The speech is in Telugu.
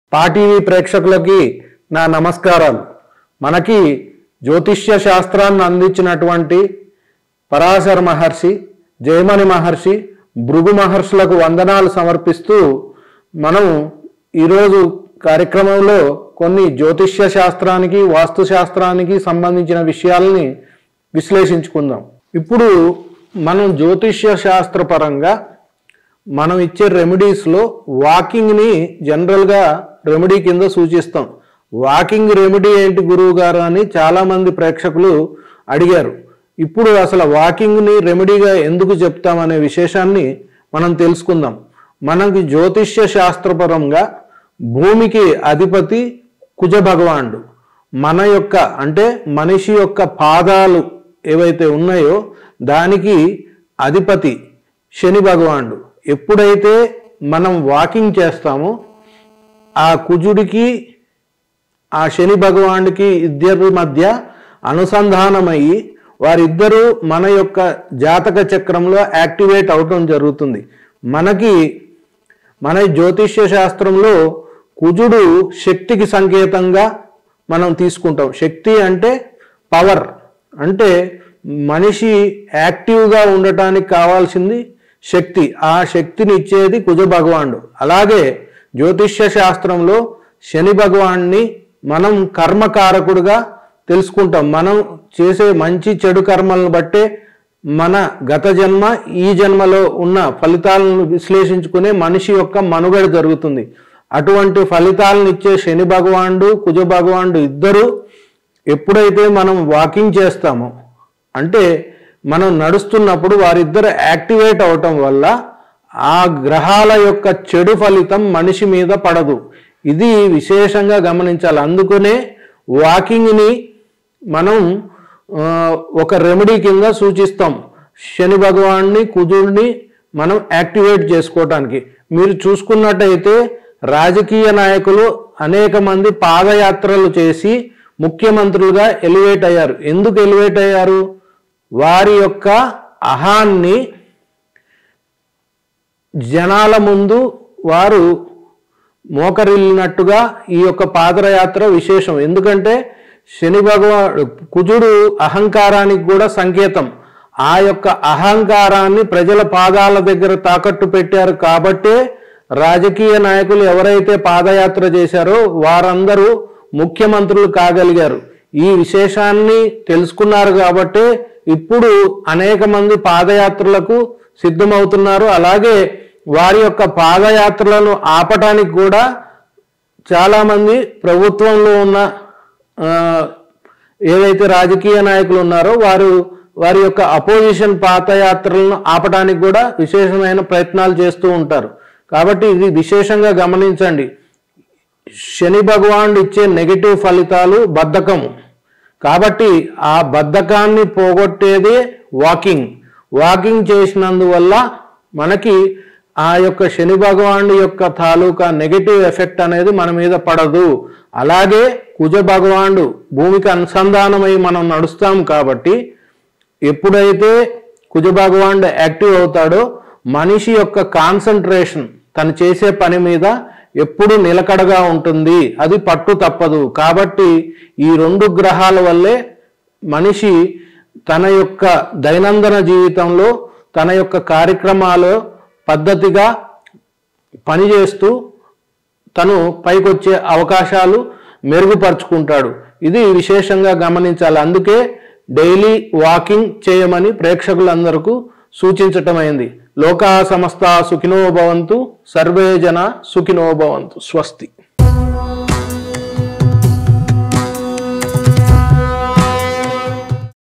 పాటీవీ ప్రేక్షకులకి నా నమస్కారాలు మనకి జ్యోతిష్య శాస్త్రాన్ని అందించినటువంటి పరాశర మహర్షి జయమణి మహర్షి భృగు మహర్షులకు వందనాలు సమర్పిస్తూ మనం ఈరోజు కార్యక్రమంలో కొన్ని జ్యోతిష్య శాస్త్రానికి వాస్తు శాస్త్రానికి సంబంధించిన విషయాల్ని విశ్లేషించుకుందాం ఇప్పుడు మనం జ్యోతిష్య శాస్త్ర పరంగా మనం ఇచ్చే రెమెడీస్లో వాకింగ్ని జనరల్గా రెమెడీ కింద సూచిస్తాం వాకింగ్ రెమెడీ ఏంటి గురువు గారు అని చాలామంది ప్రేక్షకులు అడిగారు ఇప్పుడు అసలు వాకింగ్ని రెమెడీగా ఎందుకు చెప్తామనే విశేషాన్ని మనం తెలుసుకుందాం మనకి జ్యోతిష్య శాస్త్రపరంగా భూమికి అధిపతి కుజ భగవానుడు మన యొక్క అంటే మనిషి యొక్క పాదాలు ఏవైతే ఉన్నాయో దానికి అధిపతి శని భగవానుడు ఎప్పుడైతే మనం వాకింగ్ చేస్తామో ఆ కుజుడికి ఆ శని భగవానుడికి ఇద్దరి మధ్య అనుసంధానమయ్యి వారిద్దరూ మన యొక్క జాతక చక్రంలో యాక్టివేట్ అవటం జరుగుతుంది మనకి మన జ్యోతిష్య శాస్త్రంలో కుజుడు శక్తికి సంకేతంగా మనం తీసుకుంటాం శక్తి అంటే పవర్ అంటే మనిషి యాక్టివ్గా ఉండటానికి కావాల్సింది శక్తి ఆ శక్తిని ఇచ్చేది కుజ భగవానుడు అలాగే జ్యోతిష్య శాస్త్రంలో శని భగవాన్ని మనం కర్మకారకుడుగా తెలుసుకుంటాం మనం చేసే మంచి చెడు కర్మలను బట్టే మన గత జన్మ ఈ జన్మలో ఉన్న ఫలితాలను విశ్లేషించుకునే మనిషి యొక్క మనుగడ జరుగుతుంది అటువంటి ఫలితాలను ఇచ్చే శని భగవానుడు కుజ భగవానుడు ఇద్దరు ఎప్పుడైతే మనం వాకింగ్ చేస్తామో అంటే మనం నడుస్తున్నప్పుడు వారిద్దరు యాక్టివేట్ అవటం వల్ల ఆ గ్రహాల యొక్క చెడు ఫలితం మనిషి మీద పడదు ఇది విశేషంగా గమనించాలి అందుకనే వాకింగ్ని మనం ఆ, ఒక రెమెడీ కింద సూచిస్తాం శని భగవాన్ని కుజుడిని మనం యాక్టివేట్ చేసుకోవటానికి మీరు చూసుకున్నట్టయితే రాజకీయ నాయకులు అనేక మంది పాదయాత్రలు చేసి ముఖ్యమంత్రులుగా ఎలివేట్ అయ్యారు ఎందుకు ఎలివేట్ అయ్యారు వారి యొక్క అహాన్ని జనాల ముందు వారు మోకరిల్లినట్టుగా ఈ యొక్క పాదయాత్ర విశేషం ఎందుకంటే శని భగవాన్ కుజుడు అహంకారానికి కూడా సంకేతం ఆ యొక్క అహంకారాన్ని ప్రజల పాదాల దగ్గర తాకట్టు పెట్టారు కాబట్టే రాజకీయ నాయకులు ఎవరైతే పాదయాత్ర చేశారో వారందరూ ముఖ్యమంత్రులు కాగలిగారు ఈ విశేషాన్ని తెలుసుకున్నారు కాబట్టే ఇప్పుడు అనేక మంది పాదయాత్రలకు సిద్ధమవుతున్నారు అలాగే వారి యొక్క పాదయాత్రలను ఆపటానికి కూడా చాలామంది ప్రభుత్వంలో ఉన్న ఆ, ఏవైతే రాజకీయ నాయకులు ఉన్నారో వారు వారి యొక్క అపోజిషన్ పాదయాత్రలను ఆపటానికి కూడా విశేషమైన ప్రయత్నాలు చేస్తూ ఉంటారు కాబట్టి ఇది విశేషంగా గమనించండి శని భగవానుడు ఇచ్చే నెగిటివ్ ఫలితాలు బద్ధకము కాబట్టి ఆ బద్ధకాన్ని పోగొట్టేదే వాకింగ్ వాకింగ్ చేసినందువల్ల మనకి ఆ యొక్క శని భగవానుడి యొక్క తాలూకా నెగిటివ్ ఎఫెక్ట్ అనేది మన మీద పడదు అలాగే కుజ భగవానుడు భూమికి అనుసంధానమై మనం నడుస్తాం కాబట్టి ఎప్పుడైతే కుజ భగవానుడు యాక్టివ్ అవుతాడో మనిషి యొక్క కాన్సన్ట్రేషన్ తను చేసే పని మీద ఎప్పుడు నిలకడగా ఉంటుంది అది పట్టు తప్పదు కాబట్టి ఈ రెండు గ్రహాల వల్లే మనిషి తన యొక్క దైనందిన జీవితంలో తన యొక్క కార్యక్రమాలు పద్ధతిగా పనిచేస్తూ తను పైకొచ్చే అవకాశాలు మెరుగుపరుచుకుంటాడు ఇది విశేషంగా గమనించాలి అందుకే డైలీ వాకింగ్ చేయమని ప్రేక్షకులందరకు సూచించటమైంది లోకా సమస్త సుఖినో భవంతు సర్వే జన సుఖినో భవంతు స్వస్తి